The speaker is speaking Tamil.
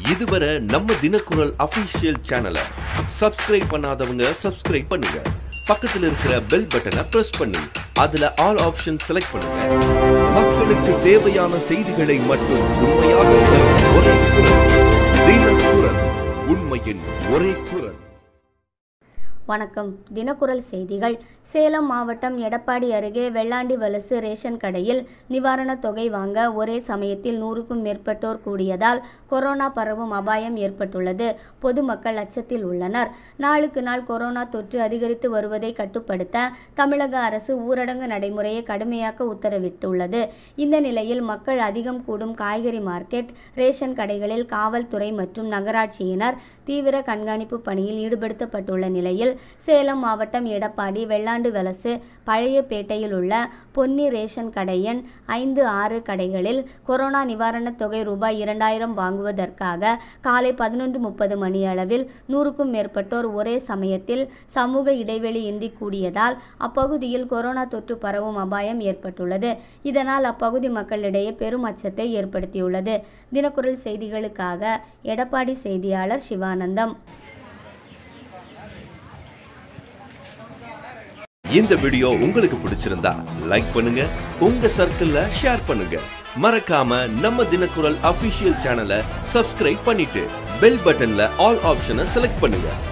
இதுவரை நம்ம தினக்குரல் அபிஷியல் சேனலை சப்ஸ்கிரைப் பண்ணாதவங்க சப்ஸ்கிரைப் பண்ணுங்க பக்கத்துல இருக்கிற பெல் பட்டனை பிரஸ் பண்ணி அதுல ஆல் ஆப்ஷன் செலக்ட் பண்ணுங்க மக்களுக்கு தேவையான செய்திகளை மட்டும் உண்மையாக தரும் ஒரே குரல் தினக்குரல் உண்மையின் ஒரே குரல் வணக்கம் தினக்குரல் செய்திகள் சேலம் மாவட்டம் எடப்பாடி அருகே வெள்ளாண்டி வலசு ரேஷன் கடையில் நிவாரணத் தொகை வாங்க ஒரே சமயத்தில் நூறுக்கும் மேற்பட்டோர் கூடியதால் கொரோனா பரவும் அபாயம் ஏற்பட்டுள்ளது பொதுமக்கள் அச்சத்தில் உள்ளனர் நாளுக்கு நாள் கொரோனா தொற்று அதிகரித்து வருவதை கட்டுப்படுத்த தமிழக அரசு ஊரடங்கு நடைமுறையை கடுமையாக்க உத்தரவிட்டுள்ளது இந்த நிலையில் மக்கள் அதிகம் கூடும் காய்கறி மார்க்கெட் ரேஷன் கடைகளில் காவல்துறை மற்றும் நகராட்சியினர் தீவிர கண்காணிப்பு பணியில் ஈடுபடுத்தப்பட்டுள்ள நிலையில் சேலம் மாவட்டம் எடப்பாடி வெள்ளாண்டு வலசு பழையப்பேட்டையில் உள்ள பொன்னி ரேஷன் கடை எண் ஐந்து ஆறு கடைகளில் கொரோனா நிவாரணத் தொகை ரூபாய் இரண்டாயிரம் வாங்குவதற்காக காலை பதினொன்று முப்பது மணியளவில் நூறுக்கும் மேற்பட்டோர் ஒரே சமயத்தில் சமூக இடைவெளி இன்றி கூடியதால் அப்பகுதியில் கொரோனா தொற்று பரவும் அபாயம் ஏற்பட்டுள்ளது இதனால் அப்பகுதி மக்களிடையே பெரும் அச்சத்தை ஏற்படுத்தியுள்ளது தினக்குரல் செய்திகளுக்காக எடப்பாடி செய்தியாளர் சிவானந்தம் இந்த வீடியோ உங்களுக்கு பிடிச்சிருந்தா லைக் பண்ணுங்க உங்க சர்க்கிள்ல ஷேர் பண்ணுங்க மறக்காம நம்ம தினக்குரல் அபிஷியல் சேனலை சப்ஸ்கிரைப் பண்ணிட்டு பெல் பட்டன்ல ஆல் ஆப்ஷனை செலக்ட் பண்ணுங்க